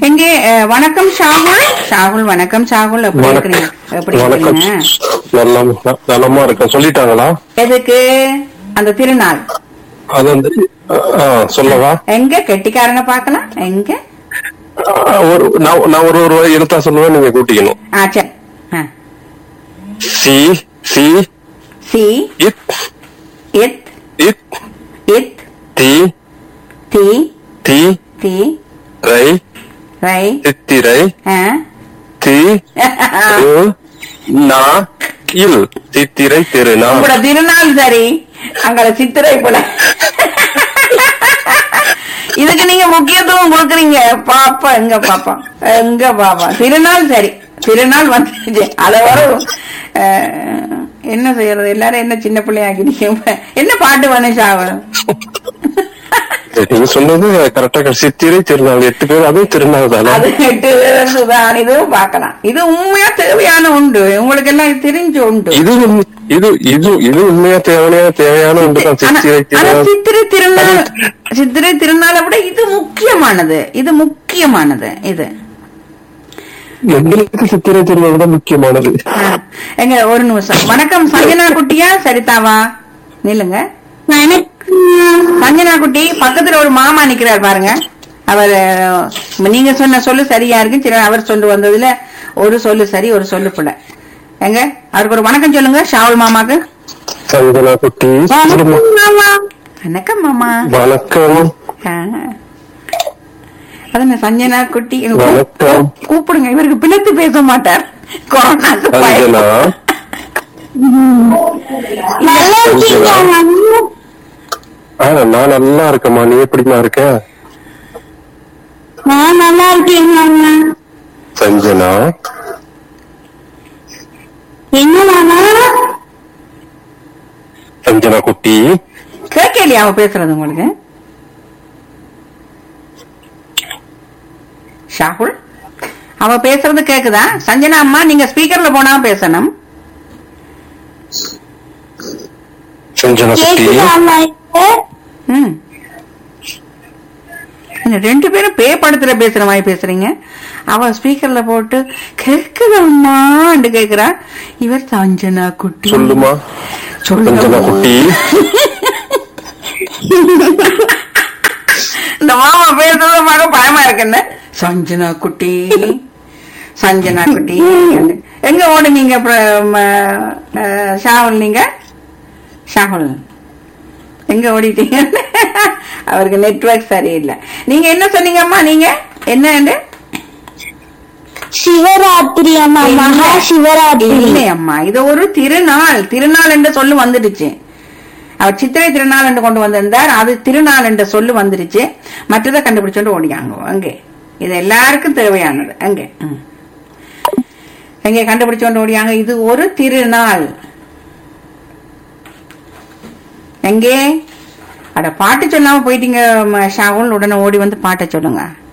எங்கே அஹ், வணக்கம் ஷாகுல் ஷாகுல் வணக்கம் ஷாகுல் எப்படி இருக்கிறீங்க எப்படி வணக்கம் இருக்கிறீங்க நல்லா நலமா இருக்கேன் சொல்லிட்டாங்களா எதுக்கு அந்த திருநாள் அது வந்து ஆ, சொல்லவா எங்க கெட்டிக்காரனை பார்க்கலாம் எங்க ஆ, ஒரு நான் நான் ஒரு ஒரு எழுத்தா சொல்லுவேன் நீங்க கூட்டிக்கணும் ஆ சரி ஆ. சி சி சி இத் இத் இத் இத் தி தி தி தி ரை ரை தித்திரை ஆ. தி ரு, நா இல் தித்திரை திருநா உங்களோட திருநாள் சரி அங்க சித்திரை போல இதுக்கு நீங்க முக்கியத்துவம் கொடுக்குறீங்க பாப்பா எங்க பாப்பா எங்க பாப்பா திருநாள் சரி திருநாள் வந்துருச்சு அதை வர அஹ், என்ன செய்யறது எல்லாரும் என்ன சின்ன பிள்ளையாக்கிட்டீங்க என்ன பாட்டு வனேஷாவ நீங்க சொன்னது கரெக்டா சித்திரை திருநாள் எட்டு பேர் அதுவும் திருநாள் தானே அது எட்டு பேருந்து தான் இதுவும் பார்க்கலாம் இது உண்மையா தேவையான உண்டு உங்களுக்கு எல்லாம் இது தெரிஞ்சு உண்டு இது உண்மை- இது இது இது உண்மையா தேவையான தேவையான ஒன்று தான் ஆனா சித்திரை ஆனா திருநாள் சித்திரை திருநாள் சித்திரை திருநாளை விட இது முக்கியமானது இது முக்கியமானது இது எங்களுக்கு சித்திரை திருநாள் தான் முக்கியமானது ஆ. எங்க ஒரு நிமிஷம் வணக்கம் சஞ்சனா குட்டியா சரிதாவா நில்லுங்க சஞ்சனா குட்டி பக்கத்துல ஒரு மாமா நிக்கிறார் பாருங்க அவர் அஹ், நீங்க சொன்ன சொல்லு சரியா இருக்கு சரி அவர் சொல்லு வந்ததுல ஒரு சொல்லு சரி ஒரு சொல்லு பிள்ளை எங்க அவருக்கு ஒரு வணக்கம் சொல்லுங்க ஷாவுல் மாமாக்கு சஞ்சனா குட்டி வணக்கம் மாமா வணக்கம் ஆ. அதான சஞ்சனா குட்டி வணக்கம். கூப்பிடுங்க இவருக்கு பிழைத்து பேச மாட்டார் கொரோனாக்கு சஞ்சனா ஆ, நான் நல்லா இருக்கேம்மா நீ எப்படிமா இருக்க நான் நல்லா இருக்கேன் மாமா சஞ்சனா என்ன மாமா சஞ்சனா குட்டி கேட்கலையா அவ பேசுறது உங்களுக்கு ஷாகுல் அவ பேசுறது கேக்குதா சஞ்சனா அம்மா நீங்க ஸ்பீக்கர்ல போனா பேசணும் சஞ்சனா குட்டி கேக்குதா அம்மா இப்போ? ம் என்ன ரெண்டு பேரும் பே படத்துல பேசுற மாதிரி பேசுறீங்க அவ ஸ்பீக்கர்ல போட்டு கேக்குதம்மான்னு கேக்குறா இவர் சஞ்சனா குட்டி சொல்லுமா சஞ்சனா சொல்லுங்க குட்டி இந்த மாமா பேசுறது பார்க்க பயமா இருக்குன்னு சஞ்சனா குட்டி சஞ்சனா குட்டி எங்க ஓடுனீங்க அப்புறம் அஹ், ஷாகுல் நீங்க ஷாகுல் எங்க ஓடிட்டீங்க அவருக்கு நெட்வொர்க் சரியில்லை நீங்க என்ன சொன்னீங்கம்மா நீங்க என்ன சிவராத்திரி அம்மா மகா சிவராத்திரி இல்லையம்மா இது ஒரு திருநாள் திருநாள் என்ற சொல்லு வந்துடுச்சு அவர் சித்திரை திருநாள் என்று கொண்டு வந்திருந்தார் அது திருநாள் என்ற சொல்லு வந்துடுச்சு மற்றதை கண்டுபிடிச்சோண்டு ஓடியாங்க அங்கே இது எல்லாருக்கும் தேவையானது அங்கே ம். எங்கே கண்டுபிடிச்சோண்டு ஓடியாங்க இது ஒரு திருநாள் எங்கே அட பாட்டு சொல்லாம போயிட்டீங்க ம, ஷாகுல் உடனே ஓடி வந்து பாட்டை சொல்லுங்க